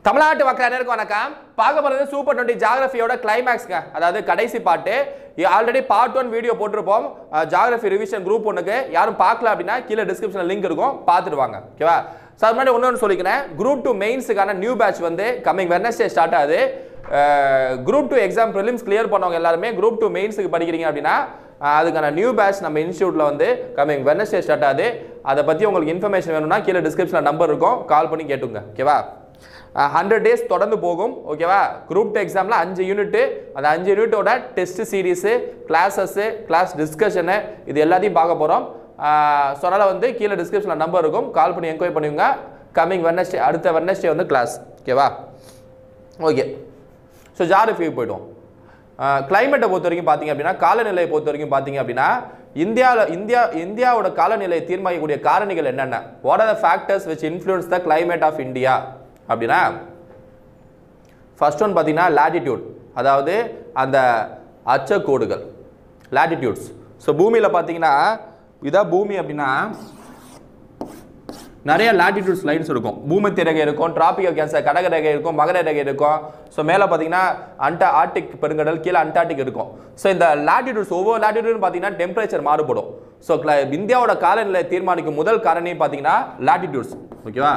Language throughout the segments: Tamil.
தமிழ்நாட்டு மக்கள் அனைவருக்கும் வணக்கம் பார்க்க போகிறது சூப்பர் டுவெண்ட்டி ஜாகிரபியோட கிளைமேக்ஸ்ங்க அதாவது கடைசி பாட்டு ஆல்ரெடி பார்ட் ஒன் வீடியோ போட்டிருப்போம் ஜாகிரபி ரிவிஷன் குரூப் ஒன்றுக்கு யாரும் பார்க்கல அப்படின்னா கீழே டிஸ்கிரிப்ஷனில் லிங்க் இருக்கும் பார்த்துட்டு வாங்க ஓகேவா ஸோ அது முன்னாடி இன்னொன்று சொல்லிக்கிறேன் குரூப் டூ மெயின்ஸுக்கான நியூ பேட்ச் வந்து கம்மிங் வெனஸ்டே ஸ்டார்ட் ஆகுது group two exam prelims clear பண்ணவங்க எல்லாருமே குரூப் டூ மெயின்ஸுக்கு படிக்கிறீங்க அப்படின்னா அஹ், அதுக்கான நியூ பேட்ச் நம்ம இன்ஸ்டியூட்டில் வந்து கம்மிங் வெனஸ்டே ஸ்டார்ட் ஆகுது அதை பற்றி உங்களுக்கு இன்ஃபர்மேஷன் வேணும்னா கீழே டிஸ்கிரிப்ஷனில் நம்பர் இருக்கும் கால் பண்ணி கேட்டுங்க ஓகேவா ஹண்ட்ரட் டேஸ் தொடர்ந்து போகும் ஓகேவா குரூப் டூ எக்ஸாமில் அஞ்சு யூனிட்டு அந்த அஞ்சு யூனிட்டோட test series classes class discussion இது எல்லாத்தையும் பார்க்க போகிறோம் ஸோ அதனால் வந்து கீழே டிஸ்கிரிப்ஷனில் நம்பர் இருக்கும் கால் பண்ணி என்கொயரி பண்ணுவீங்க கம்மிங் வெனஸ்டே அடுத்த வெனஸ்டே வந்து கிளாஸ் ஓகேவா ஓகே ஸோ ஜாகிரஃபிக்கு போய்டும் கிளைமேட்டை பொறுத்த வரைக்கும் பார்த்தீங்க அப்படின்னா காலநிலையை பொறுத்த வரைக்கும் பார்த்தீங்க அப்படின்னா இந்தியாவில் இந்தியா இந்தியாவோட காலநிலையை தீர்மானிக்கக்கூடிய காரணிகள் என்னென்ன what are the factors which influence the climate of India அப்படின்னா ஃபர்ஸ்ட் ஒன் பார்த்தீங்கன்னா latitude அதாவது அந்த அச்சக்கோடுகள் latitudes ஸோ பூமியில் பார்த்தீங்கன்னா இதான் பூமி அப்படின்னா நிறைய latitudes லைன்ஸ் இருக்கும் பூமத்திய ரேகை இருக்கும் டிராபிக்கல் கேன்சர் கடக ரேகை இருக்கும் மகர ரேகை இருக்கும் ஸோ மேலே பார்த்தீங்கன்னா அண்டா ஆர்டிக் பெருங்கடல் கீழே அண்டார்டிக் இருக்கும் ஸோ இந்த latitudes ஒவ்வொரு latitude பார்த்தீங்கன்னா டெம்பரேச்சர் மாறுபடும் ஸோ இந்தியாவோட காலநிலையை தீர்மானிக்கும் முதல் காரணி பார்த்தீங்கன்னா latitudes ஓகேவா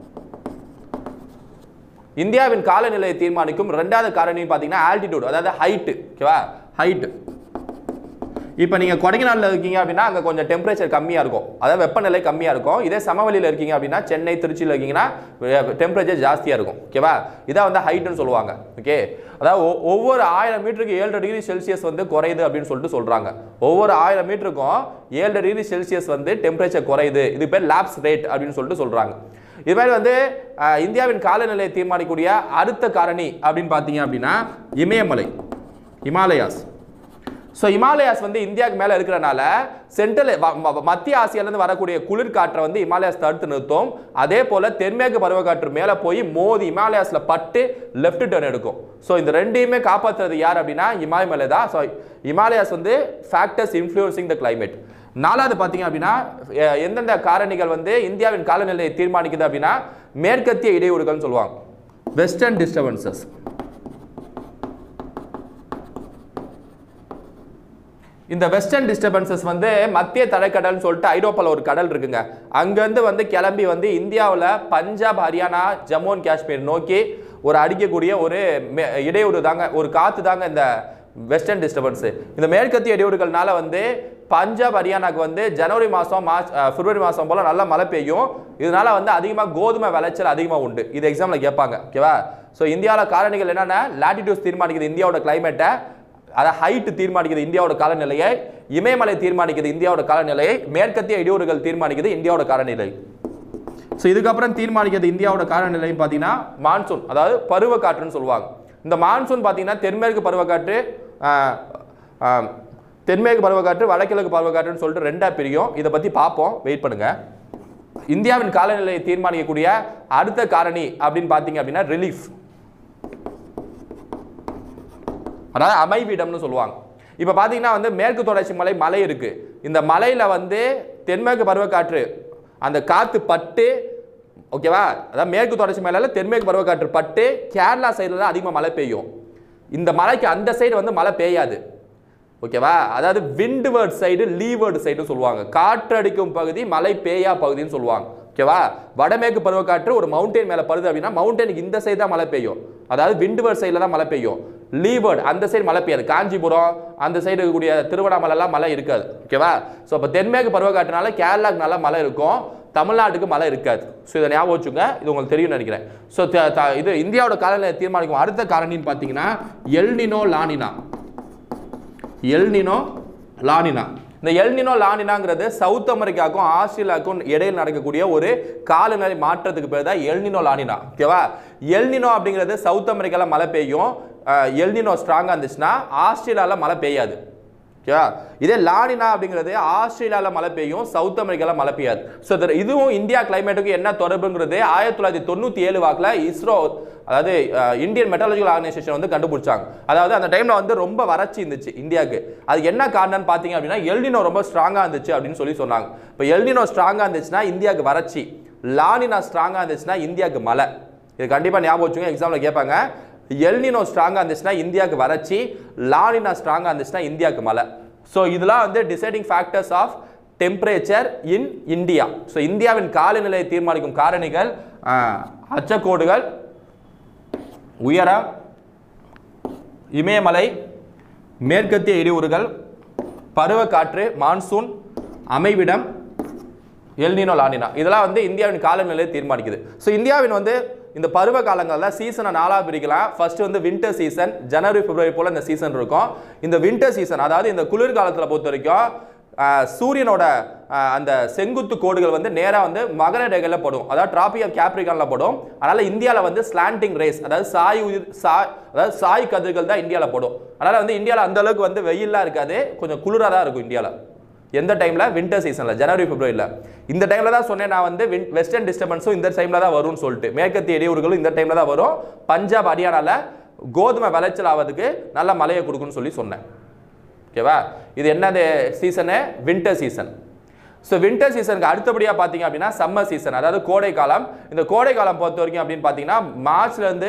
இந்தியாவின் காலநிலையை தீர்மானிக்கும் ரெண்டாவது காரணி பார்த்தீங்கன்னா ஆல்டிடியூட் அதாவது ஹைட்டு ஓகேவா ஹைட்டு இப்போ நீங்கள் கொடைக்கானலில் இருக்கீங்க அப்படின்னா அங்கே கொஞ்சம் டெம்பரேச்சர் கம்மியாக இருக்கும் அதாவது வெப்பநிலை கம்மியாக இருக்கும் இதே சமவெளியில் இருக்கீங்க அப்படின்னா சென்னை திருச்சியில் இருக்கீங்கன்னா டெம்பரேச்சர் ஜாஸ்தியாக இருக்கும் ஓகேவா இதான் வந்து ஹைட்டுன்னு சொல்லுவாங்க ஓகே அதாவது ஒ- ஒவ்வொரு ஆயிரம் மீட்டருக்கு ஏழு டிகிரி செல்சியஸ் வந்து குறையுது அப்படின்னு சொல்லிட்டு சொல்கிறாங்க ஒவ்வொரு ஆயிரம் மீட்டருக்கும் ஏழு டிகிரி செல்சியஸ் வந்து டெம்பரேச்சர் குறையுது இது பேர் லாப்ஸ் ரேட் அப்படின்னு சொல்லிட்டு சொல்கிறாங்க இது மாதிரி வந்து அஹ், இந்தியாவின் காலநிலையை தீர்மானிக்கக்கூடிய அடுத்த காரணி அப்படின்னு பார்த்தீங்க அப்படின்னா இமயமலை இமாலயாஸ் ஸோ இமாலயாஸ் வந்து இந்தியாவுக்கு மேலே இருக்கிறனால சென்ட்ரல் மத்திய ஆசியாவிலேருந்து வரக்கூடிய குளிர்காற்றை வந்து இமாலயாஸ் தடுத்து நிறுத்தும் அதே போல் தென்மேற்கு பருவக்காற்று மேலே போய் மோதி இமாலயாஸில் பட்டு லெஃப்ட் டர்ன் எடுக்கும் ஸோ இந்த ரெண்டையுமே காப்பாற்றுறது யார் அப்படின்னா இமாய்மலை தான் ஸோ இமாலயாஸ் வந்து ஃபேக்டர்ஸ் இன்ஃப்ளூயன்சிங் த climate நாலாவது பார்த்தீங்க அப்படின்னா எ- எந்தெந்த காரணிகள் வந்து இந்தியாவின் காலநிலையை தீர்மானிக்குது அப்படின்னா மேற்கத்திய இடையூறுகள்னு சொல்லுவாங்க வெஸ்டர்ன் டிஸ்டர்பன்சஸ் இந்த வெஸ்டர்ன் டிஸ்டர்பன்சஸ் வந்து மத்திய தரைக்கடல்னு சொல்லிட்டு ஐரோப்பாவில் ஒரு கடல் இருக்குங்க அங்கேருந்து வந்து கிளம்பி வந்து இந்தியாவில் பஞ்சாப் ஹரியானா ஜம்மு அண்ட் காஷ்மீர் நோக்கி ஒரு அடிக்கக்கூடிய ஒரு மே- இடையூறு தாங்க ஒரு காற்று தாங்க இந்த வெஸ்டர்ன் டிஸ்டர்பன்ஸு இந்த மேற்கத்திய இடையூறுகள்னால வந்து பஞ்சாப் ஹரியானாக்கு வந்து ஜனவரி மாதம் மார்ச் அஹ், பிப்ரவரி மாதம் போல் நல்லா மழை பெய்யும் இதனால வந்து அதிகமாக கோதுமை விளைச்சல் அதிகமாக உண்டு இது எக்ஸாமில் கேட்பாங்க ஓகேவா ஸோ இந்தியாவில் காரணிகள் என்னென்ன லாட்டிடியூஸ் தீர்மானிக்குது இந்தியாவோட கிளைமேட்டை அதை ஹைட் தீர்மானிக்குது இந்தியாவோட காலநிலையை இமயமலை தீர்மானிக்குது இந்தியாவோட காலநிலையை மேற்கத்திய இடையூறுகள் தீர்மானிக்குது இந்தியாவோட காலநிலை ஸோ இதுக்கப்புறம் தீர்மானிக்கிறது இந்தியாவோட காலநிலைன்னு பார்த்தீங்கன்னா மான்சூன் அதாவது பருவக்காற்றுன்னு சொல்லுவாங்க இந்த மான்சூன் பார்த்தீங்கன்னா தென்மேற்கு பருவக்காற்று ஆஹ், ஆஹ், தென்மேற்கு பருவக்காற்று வடகிழக்கு பருவக்காற்றுன்னு சொல்லிட்டு ரெண்டா பிரியும் இதை பற்றி பார்ப்போம் வெயிட் பண்ணுங்க இந்தியாவின் காலநிலையை தீர்மானிக்கக்கூடிய அடுத்த காரணி அப்படின்னு பார்த்தீங்க அப்படின்னா ரிலீஃப் அதாவது அமைவிடம்னு சொல்லுவாங்க இப்போ பார்த்தீங்கன்னா வந்து மேற்கு தொடர்ச்சி மலை மலை இருக்கு இந்த மலையில் வந்து தென்மேற்கு பருவக்காற்று அந்த காற்று பட்டு ஓகேவா அதாவது மேற்கு தொடர்ச்சி மலையில தென்மேற்கு பருவக்காற்று பட்டு கேரளா சைடில் தான் அதிகமாக மழை பெய்யும் இந்த மலைக்கு அந்த சைடு வந்து மழை பெய்யாது ஓகேவா அதாவது விண்ட்வேர்ட் சைடு லீவர்டு சைடு சொல்லுவாங்க காற்றடிக்கும் பகுதி மழை பெய்யா பகுதின்னு சொல்லுவாங்க ஓகேவா வடமேற்கு பருவக்காற்று ஒரு மவுண்டன் மேலே படுது அப்படின்னா மவுண்டனுக்கு இந்த சைடு தான் மழை பெய்யும் அதாவது விண்ட்வேர்ட் சைடில் தான் மழை பெய்யும் லீவர்ட் அந்த சைடு மழை பெய்யாது காஞ்சிபுரம் அந்த சைடு இருக்கக்கூடிய திருவண்ணாமலைலாம் மழை இருக்காது ஓகேவா ஸோ அப்போ தென்மேற்கு பருவக்காற்றுனால கேரளாக்கு நல்லா மழை இருக்கும் தமிழ்நாட்டுக்கு மழை இருக்காது ஸோ இதை ஞாபகம் வச்சுங்க இது உங்களுக்கு தெரியும்னு நினைக்கிறேன் ஸோ இது இந்தியாவோட காலநிலை தீர்மானிக்கும் அடுத்த காரணின்னு பார்த்தீங்கன்னா எல்னினோ லானினா எல்னினோ லானினா இந்த எல்னினோ லானினாங்கிறது சவுத் அமெரிக்காவுக்கும் ஆஸ்திரேலியாவுக்கும் இடையில் நடக்கக்கூடிய ஒரு காலநிலை மாற்றத்துக்கு பேர் தான் எல்னினோ லானினா ஓகேவா எல்னினோ அப்படிங்கிறது சவுத் அமெரிக்காவில் மழை பெய்யும் அஹ், எல்னினோ ஸ்ட்ராங்காக இருந்துச்சுன்னா ஆஸ்திரேலியாவில் மழை பெய்யாது ஓகேவா இதே லானினா அப்படிங்கிறது ஆஸ்திரேலியாவில் மழை பெய்யும் சவுத் அமெரிக்காவில் மழை பெய்யாது ஸோ இதுவும் இந்தியா கிளைமேட்டுக்கு என்ன தொடர்புங்கிறது ஆயிரத்தி தொள்ளாயிரத்தி தொண்ணூற்றி ஏழு வாக்கில் இஸ்ரோ அதாவது அஹ், இந்தியன் மெட்டாலஜிக்கல் ஆர்கனைசேஷன் வந்து கண்டுபிடிச்சாங்க அதாவது அந்த டைமில் வந்து ரொம்ப வறட்சி இருந்துச்சு இந்தியாவுக்கு அது என்ன காரணம்னு பார்த்தீங்க அப்படின்னா எல்னினோ ரொம்ப ஸ்ட்ராங்காக இருந்துச்சு அப்படின்னு சொல்லி சொன்னாங்க இப்போ எல்னினோ ஸ்ட்ராங்காக இருந்துச்சுன்னா இந்தியாவுக்கு வறட்சி லானினா ஸ்ட்ராங்காக இருந்துச்சுன்னா இந்தியாவுக்கு மழை இது கண்டிப்பாக ஞாபகம் வச்சுங்க எக்ஸாமில் கேட்பாங்க எல்னினோ ஸ்ட்ராங்காக இருந்துச்சுன்னா இந்தியாவுக்கு வறட்சி லானினா ஸ்ட்ராங்காக இருந்துச்சுன்னா இந்தியாவுக்கு மழை ஸோ இதெல்லாம் வந்து deciding factors of temperature in India so இந்தியாவின் காலநிலையை தீர்மானிக்கும் காரணிகள் ஆஹ், அச்சக்கோடுகள் உயரம் இமயமலை மேற்கத்திய இடிவுறுகள் பருவக்காற்று மான்சூன் அமைவிடம் எல்னினோ லானினா இதெல்லாம் வந்து இந்தியாவின் காலநிலையை தீர்மானிக்குது ஸோ இந்தியாவின் வந்து இந்த பருவ காலங்களில் சீசனை நாளாக பிரிக்கலாம் ஃபர்ஸ்ட் வந்து வின்டர் சீசன் ஜனவரி பிப்ரவரி போல் இந்த சீசன் இருக்கும் இந்த வின்டர் சீசன் அதாவது இந்த குளிர்காலத்தில் பொறுத்த வரைக்கும் ஆஹ், சூரியனோட ஆஹ், அந்த செங்குத்து கோடுகள் வந்து நேராக வந்து மகர ரேகையில் படும் அதாவது டிராபி ஆஃப் கேப்ரிகானில் படும் அதனால் இந்தியாவில் வந்து ஸ்லாண்டிங் ரேஸ் அதாவது சாய் உயிர் சாய் அதாவது சாய் கதிர்கள் தான் இந்தியாவில் படும் அதனால் வந்து இந்தியாவில் அந்த அளவுக்கு வந்து வெயிலாக இருக்காது கொஞ்சம் குளிராக தான் இருக்கும் இந்தியாவில் எந்த டைமில் வின்டர் சீசனில் ஜனவரி பிப்ரவரியில் இந்த டைமில் தான் சொன்னேன் நான் வந்து வின் வெஸ்டர்ன் டிஸ்டர்பன்ஸும் இந்த டைமில் தான் வரும்னு சொல்லிட்டு மேற்கத்திய இடையூறுகளும் இந்த டைமில் தான் வரும் பஞ்சாப் ஹரியானால கோதுமை விளைச்சல் ஆவதுக்கு நல்ல மழையை கொடுக்குன்னு சொல்லி சொன்னேன் ஓகேவா இது என்னது season winter season so winter சீசனுக்கு அடுத்தபடியாக பார்த்தீங்க அப்படின்னா சம்மர் சீசன் அதாவது கோடை காலம் இந்த கோடை காலம் பொறுத்த வரைக்கும் அப்படின்னு பார்த்தீங்கன்னா மார்ச்லேருந்து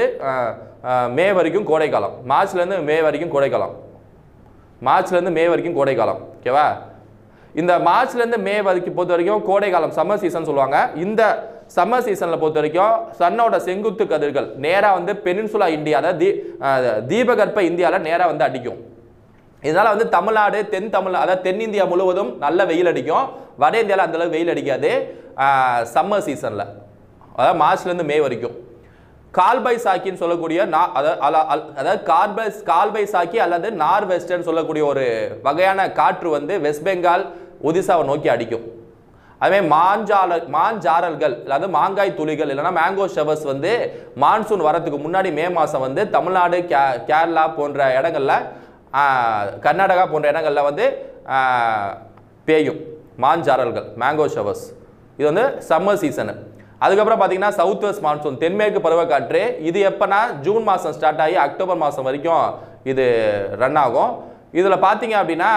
மே வரைக்கும் கோடை காலம் மார்ச்லேருந்து மே வரைக்கும் கோடை காலம் மார்ச்லேருந்து மே வரைக்கும் கோடை காலம் ஓகேவா இந்த மார்ச்லேருந்து மே வரைக்கும் பொறுத்த வரைக்கும் கோடை காலம் சம்மர் சீசன் சொல்லுவாங்க இந்த சம்மர் சீசனில் பொறுத்த வரைக்கும் சன்னோட செங்குத்து கதிர்கள் நேராக வந்து பெனின்சுலா இந்தியா அதாவது தீ அஹ் தீபகற்ப இந்தியாவில் நேராக வந்து அடிக்கும் இதனால் வந்து தமிழ்நாடு தென் தமிழ் அதாவது தென்னிந்தியா முழுவதும் நல்ல வெயில் அடிக்கும் வட இந்தியாவில் அந்த அளவுக்கு வெயில் அடிக்காது சம்மர் சீசனில் அதாவது மார்ச்லேருந்து மே வரைக்கும் கால்பை சாக்கின்னு சொல்லக்கூடிய நா- அதாவது அல- அல்- அதாவது கார்பை கால்பை சாக்கி அல்லது நார் வெஸ்டர்ன் சொல்லக்கூடிய ஒரு வகையான காற்று வந்து வெஸ்ட் பெங்கால் ஒடிசாவை நோக்கி அடிக்கும் அதுவே மாஞ்சால மாஞ்சாரல்கள் அதாவது மாங்காய் துளிகள் இல்லைன்னா மேங்கோ ஷவர்ஸ் வந்து மான்சூன் வரதுக்கு முன்னாடி மே மாதம் வந்து தமிழ்நாடு கே கேரளா போன்ற இடங்கள்ல ஆஹ், கர்நாடகா போன்ற இடங்கள்ல வந்து ஆஹ், பெய்யும் மாஞ்சாரல்கள் மேங்கோ ஷவர்ஸ் இது வந்து சம்மர் சீசனு அதுக்கப்புறம் பார்த்தீங்கன்னா சவுத் வெஸ்ட் மான்சூன் தென்மேற்கு பருவக்காற்று இது எப்போனா ஜூன் மாதம் ஸ்டார்ட் ஆகி அக்டோபர் மாதம் வரைக்கும் இது ரன் ஆகும் இதில் பார்த்தீங்க அப்படின்னா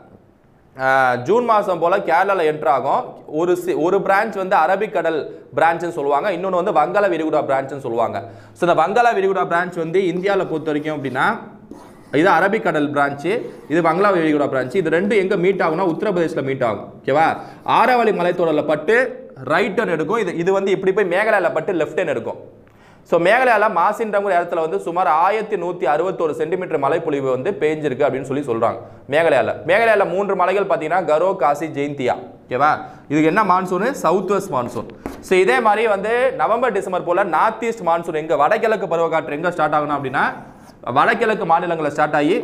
ஆஹ், ஜூன் மாதம் போல் கேரளாவில் என்ட்ரு ஆகும் ஒரு சி ஒரு பிரான்ச் வந்து அரபிக்கடல் பிரான்ச்னு சொல்லுவாங்க இன்னொன்று வந்து வங்காள விரிகுடா பிரான்ச்னு சொல்லுவாங்க ஸோ இந்த வங்காள விரிகுடா பிரான்ச் வந்து இந்தியாவில் பொறுத்த வரைக்கும் அப்படின்னா இது அரபிக்கடல் பிரான்ச்சு இது வங்காள விரிகுடா பிரான்ச்சு இது ரெண்டும் எங்கே மீட் ஆகும்னா உத்தரப்பிரதேசில் மீட் ஆகும் ஓகேவா ஆரவழி மலைத்தொடரில் பட்டு ரைட் டர்ன் எடுக்கும் இது இது வந்து இப்படி போய் மேகாலயாவில் பட்டு லெஃப்ட் டர்ன் எடுக்கும் ஸோ மேகாலயாவில் மாசின்றங்கிற இடத்துல வந்து சுமார் ஆயிரத்தி நூற்றி அறுபத்தோரு சென்டிமீட்டர் மழைப்பொழிவு வந்து பேஞ்சிருக்கு அப்படின்னு சொல்லி சொல்கிறாங்க மேகாலயாவில் மேகாலயாவில் மூன்று மலைகள் பார்த்தீங்கன்னா கரோ காசி ஜெயந்தியா ஓகேவா இதுக்கு என்ன monsoon south west monsoon so இதே மாதிரி வந்து நவம்பர் டிசம்பர் போல் நார்த் ஈஸ்ட் மான்சூன் எங்கே வடகிழக்கு பருவக்காற்று எங்கே ஸ்டார்ட் ஆகணும் அப்படின்னா வடகிழக்கு மாநிலங்களில் ஸ்டார்ட் ஆகி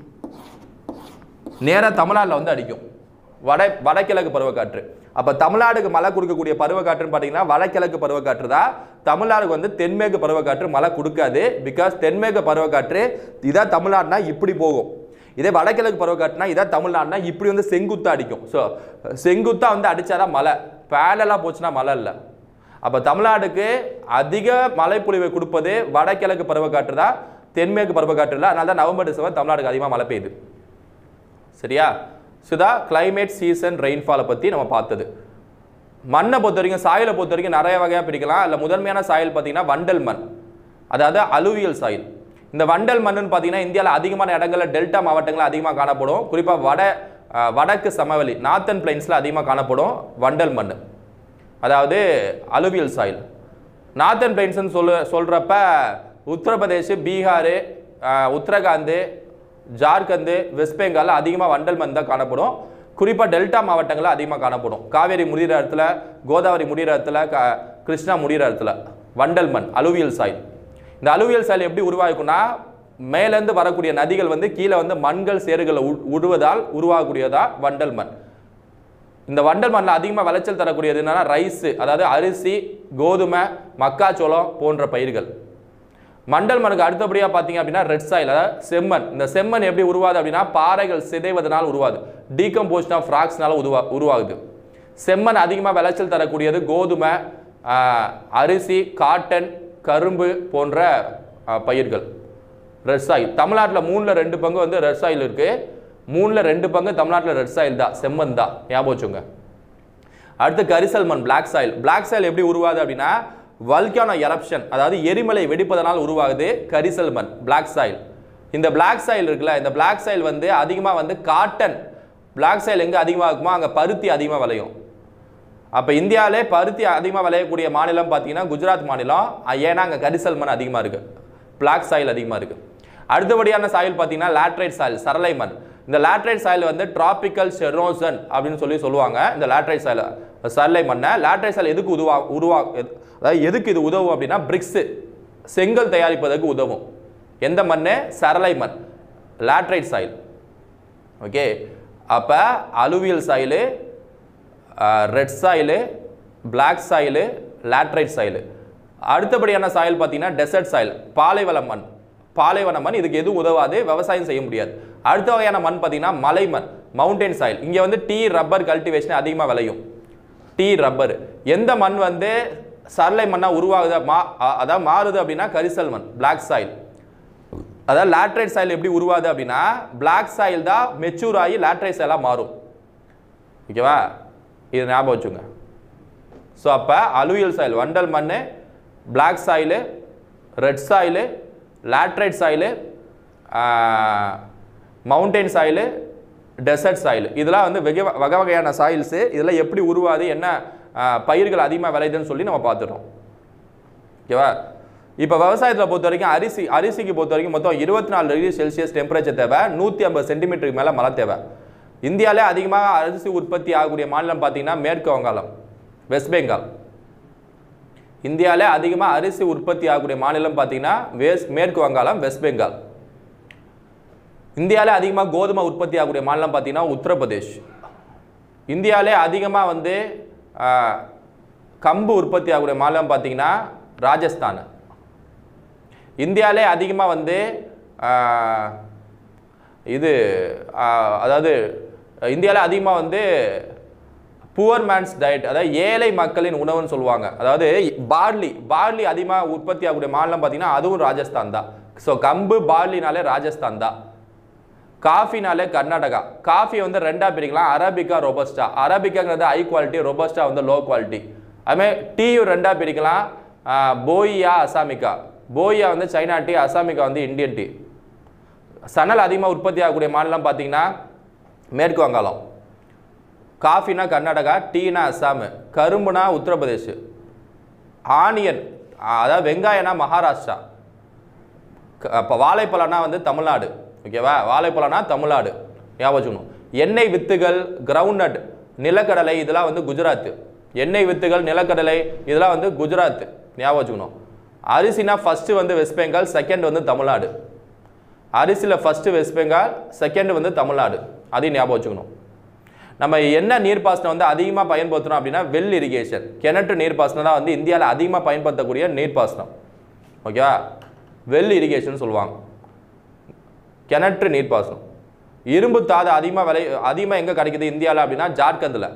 நேராக தமிழ்நாட்டில் வந்து அடிக்கும் வட வடகிழக்கு பருவக்காற்று அப்போ தமிழ்நாடுக்கு மழை கொடுக்கக்கூடிய பருவக்காற்றுன்னு பார்த்தீங்கன்னா வடகிழக்கு பருவக்காற்று தான் தமிழ்நாடுக்கு வந்து தென்மேற்கு பருவக்காற்று மழை கொடுக்காது பிகாஸ் தென்மேற்கு பருவக்காற்று இதான் தமிழ்நாடுனா இப்படி போகும் இதே வடகிழக்கு பருவக்காற்றுனா இதான் தமிழ்நாடுனா இப்படி வந்து செங்குத்தா அடிக்கும் ஸோ செங்குத்தா வந்து அடிச்சாதான் மழை பேலலாக போச்சுன்னா மழை இல்லை அப்போ தமிழ்நாடுக்கு அதிக மழைப்பொழிவை கொடுப்பது வடகிழக்கு பருவக்காற்று தான் தென்மேற்கு பருவக்காற்று இல்லை அதனால தான் நவம்பர் டிசம்பர் தமிழ்நாடுக்கு அதிகமாக மழை பெய்யுது சரியா சுதா climate சீசன் ரெயின்ஃபாலை பற்றி நம்ம பார்த்தது மண்ணை பொறுத்த வரைக்கும் சாயலை பொறுத்த வரைக்கும் நிறைய வகையாக பிரிக்கலாம் அதில் முதன்மையான சாயல் பார்த்தீங்கன்னா வண்டல் மண் அதாவது அலுவியல் சாயில் இந்த வண்டல் மண்ணுன்னு பார்த்தீங்கன்னா இந்தியாவில் அதிகமான இடங்களில் டெல்டா மாவட்டங்களில் அதிகமாக காணப்படும் குறிப்பாக வட அஹ், வடக்கு சமவெளி நார்த்தன் பிளைன்ஸில் அதிகமாக காணப்படும் வண்டல் மண் அதாவது அலுவியல் சாயில் நார்த்தன் பிளைன்ஸ்னு சொல்ல சொல்கிறப்ப உத்தரப்பிரதேஷ் பீகார் அஹ், உத்தரகாந்து ஜார்க்கந்து வெஸ்ட் பெங்கால் அதிகமாக வண்டல் மண் தான் காணப்படும் குறிப்பாக டெல்டா மாவட்டங்களில் அதிகமாக காணப்படும் காவேரி முடிகிற இடத்துல கோதாவரி முடிகிற இடத்துல க கிருஷ்ணா முடிகிற இடத்துல வண்டல் மண் அலுவியல் சாயில் இந்த அலுவியல் சாயில் எப்படி உருவாகும்னா மேலேருந்து வரக்கூடிய நதிகள் வந்து கீழே வந்து மண்கள் சேறுகளை உ- உடுவதால் உருவாகக்கூடியதா வண்டல் மண் இந்த வண்டல் மண்ணில் அதிகமாக விளைச்சல் தரக்கூடியது என்னன்னா ரைஸ் அதாவது அரிசி கோதுமை மக்காச்சோளம் போன்ற பயிர்கள் மண்டல் மண்ணுக்கு அடுத்தபடியாக பார்த்தீங்க அப்படின்னா ரெட் சாயில் அதாவது செம்மண் இந்த செம்மண் எப்படி உருவாது அப்படின்னா பாறைகள் சிதைவதனால் உருவாது டீகம்போஸ்ட் ஆஃப் ஃப்ராக்ஸ்னால உருவா உருவாகுது செம்மண் அதிகமாக விளைச்சல் தரக்கூடியது கோதுமை ஆஹ், அரிசி காட்டன் கரும்பு போன்ற ஆஹ், பயிர்கள் ரெட் சாயில் தமிழ்நாட்டில் மூணில் ரெண்டு பங்கு வந்து ரெட் சாயில் இருக்குது மூணில் ரெண்டு பங்கு தமிழ்நாட்டில் ரெட் சாயில் தான் செம்மண் தான் ஞாபகம் வச்சுங்க அடுத்து கரிசல் மண் பிளாக் சாயில் பிளாக் சாயில் எப்படி உருவாது அப்படின்னா வல்கானோ எரப்ஷன் அதாவது எரிமலை வெடிப்பதனால் உருவாகுது கரிசல் மண் பிளாக் சாயில் இந்த பிளாக் சாயில் இருக்குல்ல இந்த பிளாக் சாயில் வந்து அதிகமாக வந்து காட்டன் பிளாக் சாயில் எங்கே அதிகமாக இருக்குமோ அங்கே பருத்தி அதிகமாக விளையும் அப்போ இந்தியாவிலே பருத்தி அதிகமாக விளையக்கூடிய மாநிலம் பார்த்தீங்கன்னா குஜராத் மாநிலம் அஹ் ஏன்னா அங்கே கரிசல் மண் அதிகமாக இருக்குது பிளாக் சாயில் அதிகமாக இருக்குது அடுத்தபடியான சாயில் பார்த்தீங்கன்னா லேட்ரைட் சாயில் சரளை மண் இந்த லேட்ரைட் சாயில் வந்து டிராபிக்கல் செரோசன் அப்படின்னு சொல்லி சொல்லுவாங்க இந்த லேட்ரைட் சாயில் சரளை மண்ணை லேட்ரைட் சாயில் எதுக்கு உருவா உருவா எது- அதாவது எதுக்கு இது உதவும் அப்படின்னா பிரிக்ஸு செங்கல் தயாரிப்பதற்கு உதவும் எந்த மண் சரளை மண் லேட்ரைட் சாயில் ஓகே அப்போ alluvial soil red soil black soil laterite soil அடுத்தபடியான சாயில் பார்த்தீங்கன்னா டெசர்ட் சாயில் பாலைவன மண் பாலைவன மண் இதுக்கு எதுவும் உதவாது விவசாயம் செய்ய முடியாது அடுத்த வகையான மண் பார்த்தீங்கன்னா மலை மண் மவுண்டைன் சாயில் இங்கே வந்து டீ ரப்பர் கல்டிவேஷன் அதிகமாக விளையும் டீ ரப்பர் எந்த மண் வந்து சரளை மண்ணாக உருவாகுது மா அ- அதாவது மாறுது அப்படின்னா கரிசல் மண் பிளாக் சாயில் அதாவது லேட்ரைட் சாயில் எப்படி உருவாகுது அப்படின்னா பிளாக் சாயில் தான் மெச்சூர் ஆகி லேட்ரைட் சாயிலாக மாறும் ஓகேவா இது ஞாபகம் வச்சுங்க ஸோ அப்போ அலுவியல் சாயில் வண்டல் மண் black soil red soil laterite soil mountain soil desert soil இதெல்லாம் வந்து வெக வகை வகையான சாயில்ஸு இதெல்லாம் எப்படி உருவாது என்ன ஆ, பயிர்கள் அதிகமாக விளையுதுன்னு சொல்லி நம்ம பார்த்துட்டோம் ஓகேவா இப்போ விவசாயத்தில் பொறுத்த வரைக்கும் அரிசி அரிசிக்கு பொறுத்த வரைக்கும் மொத்தம் இருபத்தி நாலு டிகிரி செல்சியஸ் டெம்பரேச்சர் தேவை நூற்றி ஐம்பது சென்டிமீட்டருக்கு மேலே மழை தேவை இந்தியாவிலே அதிகமாக அரிசி உற்பத்தி ஆகக்கூடிய மாநிலம் பார்த்தீங்கன்னா மேற்கு வங்காளம் வெஸ்ட் பெங்கால் இந்தியாவிலே அதிகமாக அரிசி உற்பத்தி ஆகக்கூடிய மாநிலம் பார்த்தீங்கன்னா வேஸ் மேற்கு வங்காளம் வெஸ்ட் பெங்கால் இந்தியாவிலே அதிகமாக கோதுமை உற்பத்தி ஆகக்கூடிய மாநிலம் பார்த்தீங்கன்னா உத்தரப்பிரதேஷ் இந்தியாவிலே அதிகமாக வந்து ஆ, கம்பு உற்பத்தி ஆகக்கூடிய மாநிலம் பார்த்தீங்கன்னா ராஜஸ்தான் இந்தியாவிலே அதிகமாக வந்து ஆ, இது ஆ, அதாவது இந்தியாவில் அதிகமாக வந்து புவர் மேன்ஸ் டயட் அதாவது ஏழை மக்களின் உணவுன்னு சொல்லுவாங்க அதாவது பார்லி பார்லி அதிகமாக உற்பத்தி ஆகக்கூடிய மாநிலம் பார்த்தீங்கன்னா அதுவும் ராஜஸ்தான் தான் ஸோ கம்பு பார்லினாலே ராஜஸ்தான் தான் காஃபினாலே கர்நாடகா காஃபி வந்து ரெண்டா பிரிக்கலாம் அரபிக்கா ரொபஸ்டா அரபிக்காங்கிறது ஹை குவாலிட்டி ரொபஸ்டா வந்து லோ குவாலிட்டி அதுமாதிரி டீயும் ரெண்டா பிரிக்கலாம் ஆஹ், போயியா அசாமிக்கா போயியா வந்து சைனா டீ அசாமிக்கா வந்து இந்தியன் டீ சணல் அதிகமாக உற்பத்தி ஆகக்கூடிய மாநிலம் பார்த்தீங்கன்னா மேற்கு வங்காளம் காஃபினா கர்நாடகா டீனா அஸ்ஸாம் கரும்புனா உத்தரப்பிரதேஷ் ஆனியன் அதாவது வெங்காயம்னா மகாராஷ்டிரா அப்போ வாழைப்பழம்னா வந்து தமிழ்நாடு ஓகேவா வாழைப்பழம்னா தமிழ்நாடு ஞாபகம் வச்சுக்கணும் எண்ணெய் வித்துகள் கிரவுண்ட்நட் நிலக்கடலை இதெல்லாம் வந்து குஜராத் எண்ணெய் வித்துகள் நிலக்கடலை இதெல்லாம் வந்து குஜராத் ஞாபகம் வச்சுக்கணும் அரிசினா ஃபஸ்ட்டு வந்து வெஸ்ட் பெங்கால் செகண்ட் வந்து தமிழ்நாடு அரிசியில் ஃபஸ்ட்டு வெஸ்ட் பெங்கால் செகண்ட் வந்து தமிழ்நாடு அதையும் ஞாபகம் வச்சுக்கணும் நம்ம என்ன நீர்ப்பாசனம் வந்து அதிகமாக பயன்படுத்துகிறோம் அப்படின்னா வெல் இரிகேஷன் கிணற்று நீர்ப்பாசனம் தான் வந்து இந்தியாவில் அதிகமாக பயன்படுத்தக்கூடிய நீர்ப்பாசனம் ஓகேவா வெல் இரிகேஷன் சொல்லுவாங்க கிணற்று நீர்ப்பாசனம் இரும்பு தாது அதிகமாக விலை அதிகமாக எங்கே கிடைக்குது இந்தியாவில் அப்படின்னா ஜார்க்கண்டில்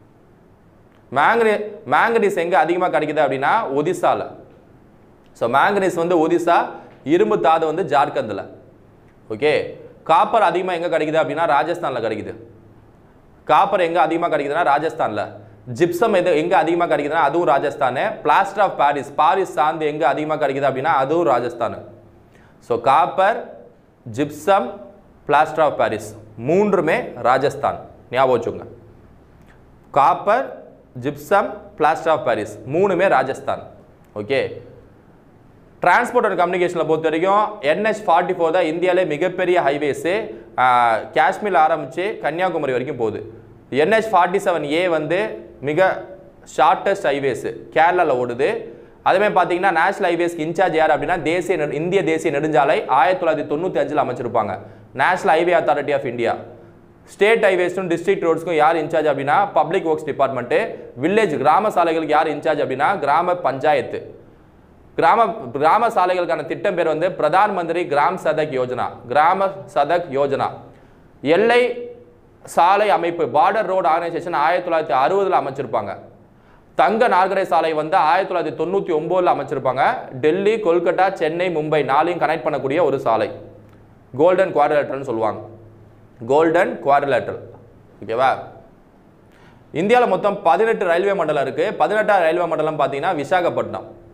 மேங்கனி மேங்கனீஸ் எங்கே அதிகமாக கிடைக்குது அப்படின்னா ஒடிசாவில் ஸோ மேங்கனீஸ் வந்து ஒடிசா இரும்பு தாது வந்து ஜார்க்கண்டில் ஓகே காப்பர் அதிகமாக எங்கே கிடைக்குது அப்படின்னா ராஜஸ்தானில் கிடைக்குது காப்பர் எங்கே அதிகமாக கிடைக்குதுன்னா ராஜஸ்தானில் ஜிப்சம் எது எங்கே அதிகமாக கிடைக்குதுன்னா அதுவும் Rajasthan plaster of Paris Paris சாந்து எங்கே அதிகமாக கிடைக்குது அப்படின்னா அதுவும் Rajasthan so copper gypsum plaster of Paris மூன்றுமே ராஜஸ்தான் ஞாபகம் வச்சுக்கோங்க copper gypsum plaster of Paris மூணுமே ராஜஸ்தான் ஓகே டிரான்ஸ்போர்ட் அண்ட் கம்யூனிகேஷனில் பொறுத்த வரைக்கும் என்ஹெச் ஃபார்ட்டி ஃபோர் தான் இந்தியாவிலே மிகப்பெரிய ஹைவேஸு காஷ்மீர் ஆரம்பித்து கன்னியாகுமரி வரைக்கும் போகுது என்ஹெச் ஃபார்ட்டி செவன் ஏ வந்து மிக ஷார்ட்டஸ்ட் ஹைவேஸு கேரளாவில் ஓடுது அதேமாதிரி பார்த்தீங்கன்னா நேஷனல் ஹைவேஸ்க்கு இன்சார்ஜ் யார் அப்படின்னா தேசிய நெடு- இந்திய தேசிய நெடுஞ்சாலை ஆயிரத்தி தொள்ளாயிரத்தி தொண்ணூற்றி அஞ்சில் அமைச்சிருப்பாங்க national highway authority of India state ஹைவேஸ்க்கும் டிஸ்ட்ரிக்ட் ரோட்ஸ்க்கும் யார் இன்சார்ஜ் அப்படின்னா பப்ளிக் ஒர்க்ஸ் டிபார்ட்மெண்ட்டு வில்லேஜ் கிராம சாலைகளுக்கு யார் இன்சார்ஜ் அப்படின்னா கிராம பஞ்சாயத்து கிராம கிராம சாலைகளுக்கான திட்டம் பேர் வந்து பிரதான் மந்திரி கிராம் சதக் யோஜனா கிராம சதக் யோஜனா எல்லை சாலை அமைப்பு பார்டர் ரோடு ஆர்கனைசேஷன் ஆயிரத்தி தொள்ளாயிரத்தி அறுபதில் அமைச்சிருப்பாங்க தங்க நார்கரை சாலை வந்து ஆயிரத்தி தொள்ளாயிரத்தி தொண்ணூற்றி ஒம்போதில் அமைச்சிருப்பாங்க டெல்லி கொல்கட்டா சென்னை மும்பை நாளையும் கனெக்ட் பண்ணக்கூடிய ஒரு சாலை கோல்டன் குவாரிலேட்டர்னு சொல்லுவாங்க கோல்டன் குவாரிலேட்டர் ஓகேவா இந்தியாவில் மொத்தம் பதினெட்டு ரயில்வே மண்டலம் இருக்குது பதினெட்டாம் ரயில்வே மண்டலம் பார்த்தீங்கன்னா விசாகப்பட்டினம்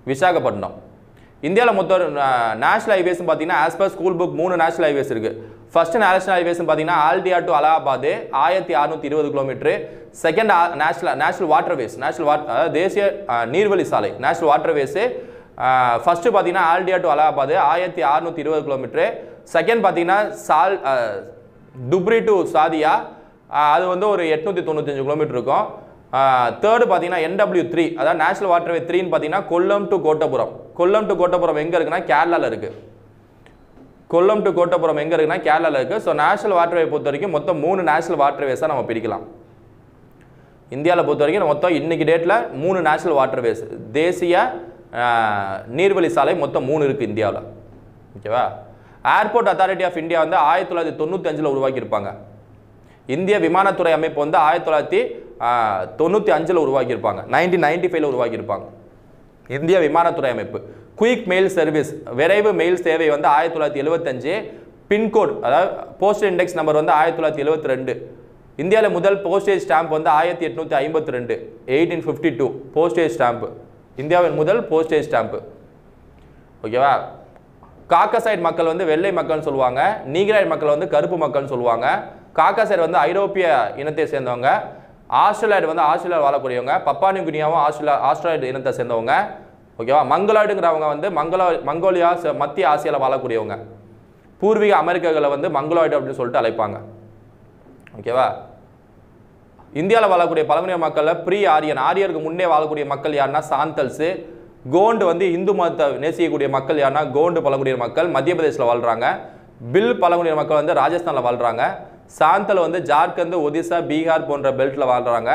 விசாகப்பட்டினம் இந்தியாவில் மொத்தம் நேஷனல் ஹைவேஸ்னு பார்த்தீங்கன்னா ஆஸ் பர் ஸ்கூல் புக் மூணு நேஷனல் ஹைவேஸ் இருக்குது ஃபர்ஸ்ட் நேஷனல் ஹைவேஸ்னு பார்த்தீங்கன்னா ஆல்டியா டு அலகாபாத் ஆயிரத்தி அறுநூத்தி இருபது kilometre second national national waterways national what அதாவது தேசிய அஹ், நீர்வழி சாலை நேஷனல் வாட்டர்வேஸு ஃபர்ஸ்ட் பார்த்தீங்கன்னா ஆல்டியா டு அலகாபாத் ஆயிரத்தி அறுநூத்தி இருபது கிலோமீட்டர் செகண்ட் பார்த்தீங்கன்னா சால் அஹ், துப்ரி டு சாதியா அஹ், அது வந்து ஒரு எட்நூற்றி தொண்ணூத்தஞ்சு கிலோமீட்டர் இருக்கும் தேர்டு பார்த்தீங்கன்னா என்டபிள்யூ த்ரீ அதாவது நேஷனல் வாட்டர்வே த்ரீன்னு பார்த்தீங்கன்னா கொல்லம் டு கோட்டபுரம் கொல்லம் டு கோட்டபுரம் எங்கே இருக்குன்னா கேரளாவில் இருக்குது கொல்லம் டு கோட்டபுரம் எங்கே இருக்குன்னா கேரளாவில் இருக்குது ஸோ நேஷனல் வாட்டர்வே பொறுத்த வரைக்கும் மொத்தம் மூணு நேஷனல் வாட்டர்வேஸாக நம்ம பிரிக்கலாம் இந்தியாவில் பொறுத்த வரைக்கும் மொத்தம் இன்னைக்கு டேட்டில் மூணு நேஷனல் வாட்டர்வேஸ் தேசிய ஆஹ், நீர்வழி சாலை மொத்தம் மூணு இருக்குது இந்தியாவில் ஓகேவா ஏர்போர்ட் அத்தாரிட்டி ஆஃப் இந்தியா வந்து ஆயிரத்தி தொள்ளாயிரத்தி தொண்ணூத்தஞ்சில் உருவாக்கியிருப்பாங்க இந்திய விமானத்துறை அமைப்பு வந்து ஆயிரத்தி தொள்ளாயிரத்தி தொண்ணூற்றி அஞ்சில் உருவாக்கியிருப்பாங்க நைன்டீன் நைன்டி ஃபைவ்ல உருவாக்கியிருப்பாங்க இந்திய விமானத்துறை அமைப்பு குயிக் மெயில் சர்வீஸ் விரைவு மெயில் சேவை வந்து ஆயிரத்தி தொள்ளாயிரத்தி எழுபத்தஞ்சு பின்கோட் அதாவது போஸ்டல் இண்டெக்ஸ் நம்பர் வந்து ஆயிரத்தி தொள்ளாயிரத்தி எழுபத்தி ரெண்டு இந்தியாவில் முதல் போஸ்டேஜ் ஸ்டாம்ப் வந்து ஆயிரத்தி எட்நூற்றி ஐம்பத்தி ரெண்டு eighteen fifty two postage stamp இந்தியாவின் முதல் போஸ்டேஜ் ஸ்டாம்ப் ஓகேவா காக்கசைட் மக்கள் வந்து வெள்ளை மக்கள்னு சொல்லுவாங்க நீக்ராய்ட் மக்கள் வந்து கருப்பு மக்கள்னு சொல்லுவாங்க காக்கசைட் வந்து ஐரோப்பிய இனத்தை சேர்ந்தவங்க ஆஸ்திரேலியாய்டு வந்து ஆஸ்திரேலியா வாழக்கூடியவங்க பப்பானியூ கினியாவும் ஆஸ்திரேலியா ஆஸ்திரேலியா இனத்தை சேர்ந்தவங்க ஓகேவா மங்களாய்டுங்கிறவங்க வந்து மங்களோ மங்கோலியா ச- மத்திய ஆசியாவில் வாழக்கூடியவங்க பூர்வீக அமெரிக்கர்களை வந்து மங்களாய்டு அப்படின்னு சொல்லிட்டு அழைப்பாங்க ஓகேவா இந்தியாவில் வாழக்கூடிய பழங்குடிய மக்களில் ப்ரீ ஆரியன் ஆரியருக்கு முன்னே வாழக்கூடிய மக்கள் யாருன்னா சாந்தல்ஸு கோண்டு வந்து இந்து மதத்தை நேசிக்கக்கூடிய மக்கள் யாருன்னா கோண்டு பழங்குடிய மக்கள் மத்திய பிரதேசில் வாழ்கிறாங்க பில் பழங்குடிய மக்கள் வந்து ராஜஸ்தானில் வாழ்கிறாங்க சாந்தல் வந்து ஜார்க்கண்ட் ஒடிசா பீகார் போன்ற பெல்ட்டில் வாழ்கிறாங்க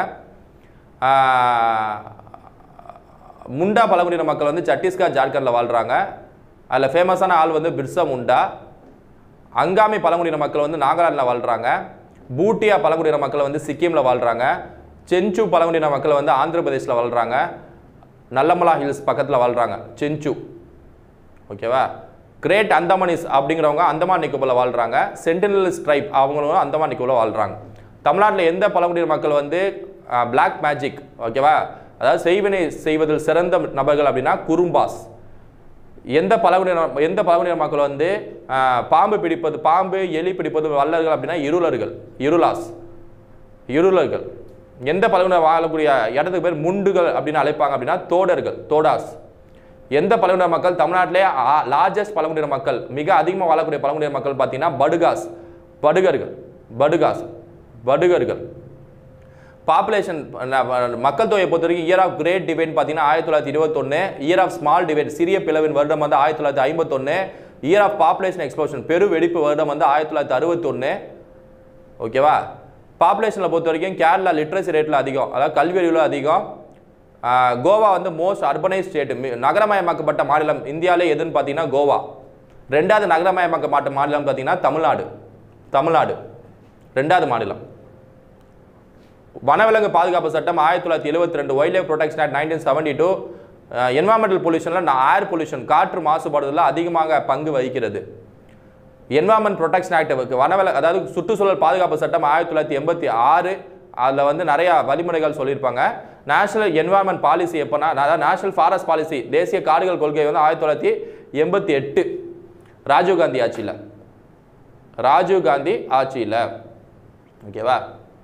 முண்டா பழங்குடியின மக்கள் வந்து சத்தீஸ்கர் ஜார்க்கண்டில் வாழ்கிறாங்க அதில் ஃபேமஸான ஆள் வந்து பிர்சா முண்டா அங்காமி பழங்குடியின மக்கள் வந்து நாகாலாண்டில் வாழ்கிறாங்க பூட்டியா பழங்குடியின மக்கள் வந்து சிக்கிமில் வாழ்கிறாங்க செஞ்சு பழங்குடியின மக்கள் வந்து ஆந்திர பிரதேசில் வாழ்கிறாங்க நல்லமலா ஹில்ஸ் பக்கத்தில் வாழ்கிறாங்க செஞ்சு ஓகேவா கிரேட் அந்தமானிஸ் அப்படிங்கிறவங்க அந்தமான் நிக்கோபரில் வாழ்கிறாங்க சென்டினல் ஸ்ட்ரைப் அவங்களும் அந்தமான் நிக்கோபரில் வாழ்கிறாங்க தமிழ்நாட்டில் எந்த பழங்குடியின மக்கள் வந்து பிளாக் மேஜிக் ஓகேவா அதாவது செய்வினை செய்வதில் சிறந்த நபர்கள் அப்படின்னா குறும்பாஸ் எந்த பழங்குடியின எந்த பழங்குடியின மக்கள் வந்து ஆஹ், பாம்பு பிடிப்பது பாம்பு எலி பிடிப்பது வல்லர்கள் அப்படின்னா இருளர்கள் இருளாஸ் இருளர்கள் எந்த பழங்குடியினர் வாழக்கூடிய இடத்துக்கு பேர் முண்டுகள் அப்படின்னு அழைப்பாங்க அப்படின்னா தோடர்கள் தோடாஸ் எந்த பழங்குடியினர் மக்கள் தமிழ்நாட்டிலே லார்ஜஸ்ட் பழங்குடியினர் மக்கள் மிக அதிகமாக வாழக்கூடிய பழங்குடியினர் மக்கள் பார்த்தீங்கன்னா படுகாஸ் படுகர்கள் படுகாஸ் படுகர்கள் பாப்புலேஷன் மக்கள் தொகையை பொறுத்த வரைக்கும் இயர் ஆஃப் கிரேட் டிவைட் பார்த்தீங்கன்னா ஆயிரத்தி தொள்ளாயிரத்தி இருபத்தொன்று இயர் ஆஃப் ஸ்மால் டிவைட் சிறிய பிளவின் வருடம் வந்து ஆயிரத்தி தொள்ளாயிரத்தி ஐம்பத்தொன்று இயர் ஆஃப் பாப்புலேஷன் எக்ஸ்ப்ளோஷன் பெரு வெடிப்பு வருடம் வந்து ஆயிரத்தி தொள்ளாயிரத்தி அறுபத்தொன்று ஓகேவா பாப்புலேஷனில் பொறுத்த வரைக்கும் கேரளா லிட்ரஸி ரேட்டில் அதிகம் அதாவது கல்வி அறிவில் அதிகம் ஆஹ், கோவா வந்து மோஸ்ட் அர்பனைஸ் ஸ்டேட் நகரமயமாக்கப்பட்ட மாநிலம் இந்தியாவிலே எதுன்னு பார்த்தீங்கன்னா கோவா ரெண்டாவது நகரமயமாக்கப்பட்ட மாநிலம் பார்த்தீங்கன்னா தமிழ்நாடு தமிழ்நாடு ரெண்டாவது மாநிலம் வனவிலங்கு பாதுகாப்பு சட்டம் ஆயிரத்தி தொள்ளாயிரத்தி எழுபத்தி ரெண்டு wildlife protection act nineteen seventy two environmental பொல்யூஷனில் ஏர் பொல்யூஷன் காற்று மாசுபாடுதலில் அதிகமாக பங்கு வகிக்கிறது என்வாமெண்ட் ப்ரொடெக்ஷன் ஆக்ட் வனவில அதாவது சுற்றுச்சூழல் பாதுகாப்பு சட்டம் ஆயிரத்தி தொள்ளாயிரத்தி எண்பத்தி ஆறு அதில் வந்து நிறையா வழிமுறைகள் சொல்லியிருப்பாங்க நேஷனல் என்வாயன்மெண்ட் பாலிசி எப்போனா அதாவது நேஷனல் ஃபாரஸ்ட் பாலிசி தேசிய காடுகள் கொள்கை வந்து ஆயிரத்தி தொள்ளாயிரத்தி எண்பத்தி எட்டு ராஜீவ்காந்தி ஆட்சியில் ராஜீவ்காந்தி ஆட்சியில் ஓகேவா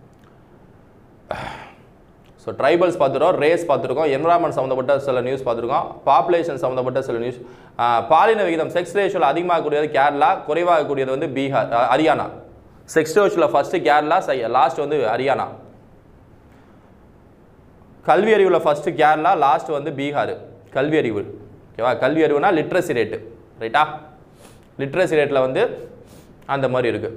ஸோ ட்ரைபல்ஸ் பார்த்துருக்கோம் ரேஸ் பார்த்துருக்கோம் என்வரான்மெண்ட் சம்மந்தப்பட்ட சில நியூஸ் பார்த்துருக்கோம் பாப்புலேஷன் சம்மந்தப்பட்ட சில நியூஸ் பாலின விகிதம் செக்ஸ் ரேஷியோவில் அதிகமாகக்கூடியது கேரளா குறைவாகக்கூடியது வந்து பீகார் அஹ், ஹரியானா செக்ஸ் ரேஷியோவில் ஃபஸ்ட்டு கேரளா லாஸ்ட் வந்து ஹரியானா கல்வி அறிவில் ஃபஸ்ட்டு கேரளா லாஸ்ட் வந்து பீகார் கல்வி அறிவு ஓகேவா கல்வி அறிவுனா லிட்ரஸி ரேட்டு ரைட்டா லிட்ரஸி ரேட்டில் வந்து அந்த மாதிரி இருக்குது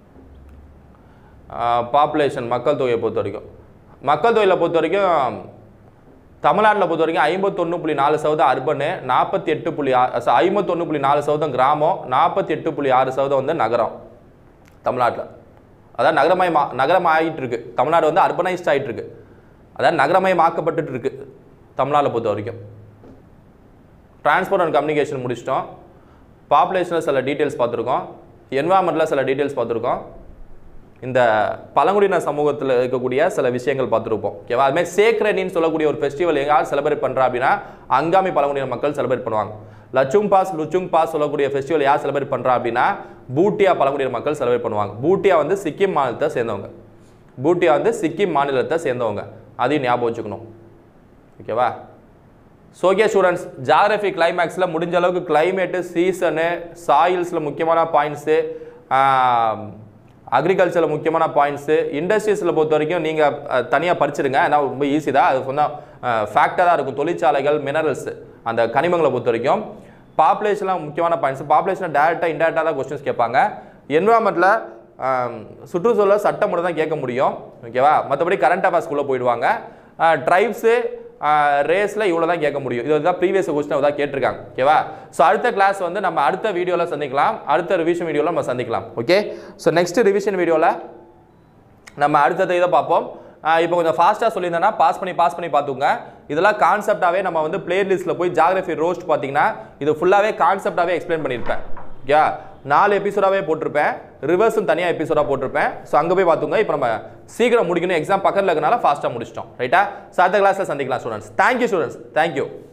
பாப்புலேஷன் மக்கள் தொகையை பொறுத்த வரைக்கும் மக்கள் தொகையில் பொறுத்த வரைக்கும் தமிழ்நாட்டில் பொறுத்த வரைக்கும் ஐம்பத்தொன்று புள்ளி நாலு சதவீதம் அர்பனு நாற்பத்தி எட்டு புள்ளி ஐம்பத்தொன்று புள்ளி நாலு சதவீதம் கிராமம் நாற்பத்தி எட்டு புள்ளி ஆறு சதவீதம் வந்து நகரம் தமிழ்நாட்டில் அதாவது நகரமய மா நகரம் ஆகிட்டு இருக்கு தமிழ்நாடு வந்து அர்பனைஸ்ட் ஆகிட்டு இருக்கு அதாவது நகரமயமாக்கப்பட்டுட்டு இருக்கு தமிழ்நாட்டில் பொறுத்த வரைக்கும் டிரான்ஸ்போர்ட் அண்ட் கம்யூனிகேஷன் முடிச்சிட்டோம் பாப்புலேஷனில் சில டீட்டெயில்ஸ் பார்த்துருக்கோம் என்வாமெண்ட்டில் சில டீட்டெயில்ஸ் பார்த்துருக்கோம் இந்த பழங்குடியின சமூகத்தில் இருக்கக்கூடிய சில விஷயங்கள் பார்த்துருப்போம் ஓகேவா அதுமாதிரி சேக்ரனின்னு சொல்லக்கூடிய ஒரு ஃபெஸ்டிவல் எங்கேயாவது செலிப்ரேட் பண்ணுறா அப்படின்னா அங்காமி பழங்குடியின மக்கள் செலிப்ரேட் பண்ணுவாங்க லச்சுங் பாஸ் லுச்சுங் பாஸ் சொல்லக்கூடிய ஃபெஸ்டிவல் யார் செலிப்ரேட் பண்ணுறா அப்படின்னா பூட்டியா பழங்குடியின மக்கள் செலிப்ரேட் பண்ணுவாங்க பூட்டியா வந்து சிக்கிம் மாநிலத்தை சேர்ந்தவங்க பூட்டியா வந்து சிக்கிம் மாநிலத்தை சேர்ந்தவங்க அதையும் ஞாபகம் வச்சுக்கணும் ஓகேவா ஸோ ஓகே ஸ்டூடெண்ட்ஸ் ஜாகிரபி கிளைமேக்ஸில் முடிஞ்ச அளவுக்கு கிளைமேட்டு சீசனு சாயில்ஸில் முக்கியமான பாயிண்ட்ஸு அக்ரிகல்ச்சரில் முக்கியமான பாயிண்ட்ஸு இண்டஸ்ட்ரீஸில் பொறுத்த வரைக்கும் நீங்கள் தனியாக படிச்சிருங்க ஏன்னா ரொம்ப ஈஸி தான் அது சொன்னால் ஃபேக்டாக தான் இருக்கும் தொழிற்சாலைகள் மினரல்ஸ் அந்த கனிமங்களை பொறுத்த வரைக்கும் பாப்புலேஷன்லாம் முக்கியமான பாயிண்ட்ஸ் பாப்புலேஷன் டேரெக்டாக இன்டேரக்டாக தான் கொஸ்டின்ஸ் கேட்பாங்க என்வரான்மெண்ட்டில் சுற்றுச்சூழல் சட்டம் மட்டும் தான் கேட்க முடியும் ஓகேவா மற்றபடி கரண்ட் அஃபேர்ஸ்க்குள்ளே போயிடுவாங்க ட்ரைப்ஸு ரேஸில் இவ்வளோ தான் கேட்க முடியும் இது தான் ப்ரீவியஸ் கொஸ்டின் தான் கேட்டிருக்காங்க ஓகேவா ஸோ அடுத்த கிளாஸ் வந்து நம்ம அடுத்த வீடியோவில் சந்திக்கலாம் அடுத்த ரிவிஷன் வீடியோவில் நம்ம சந்திக்கலாம் ஓகே ஸோ நெக்ஸ்ட் ரிவிஷன் வீடியோவில் நம்ம அடுத்தது இதை பார்ப்போம் ஆஹ் இப்போ கொஞ்சம் ஃபாஸ்ட்டாக சொல்லியிருந்தேன்னா பாஸ் பண்ணி பாஸ் பண்ணி பார்த்துங்க இதெல்லாம் கான்செப்டாகவே நம்ம வந்து பிளேலிஸ்ட்டில் போய் ஜாகிரபி ரோஸ்ட் பார்த்தீங்கன்னா இது ஃபுல்லாகவே கான்செப்டாகவே எக்ஸ்பிளைன் பண்ணியிருப்பேன் ஓகே நாலு எபிசோடாகவே போட்டிருப்பேன் ரிவர்ஸும் தனியாக எபிசோடாக போட்டிருப்பேன் ஸோ அங்கே போய் பார்த்துங்க இப்போ நம்ம சீக்கிரம் முடிக்கணும் எக்ஸாம் பக்கத்தில் இருக்கனால ஃபாஸ்ட்டாக முடிச்சிட்டோம் ரைட்டா ஸோ அடுத்த கிளாஸில் சந்திக்கலாம் ஸ்டூடெண்ட்ஸ் தேங்க்யூ ஸ்டூடெண்ட்ஸ் தேங்க்யூ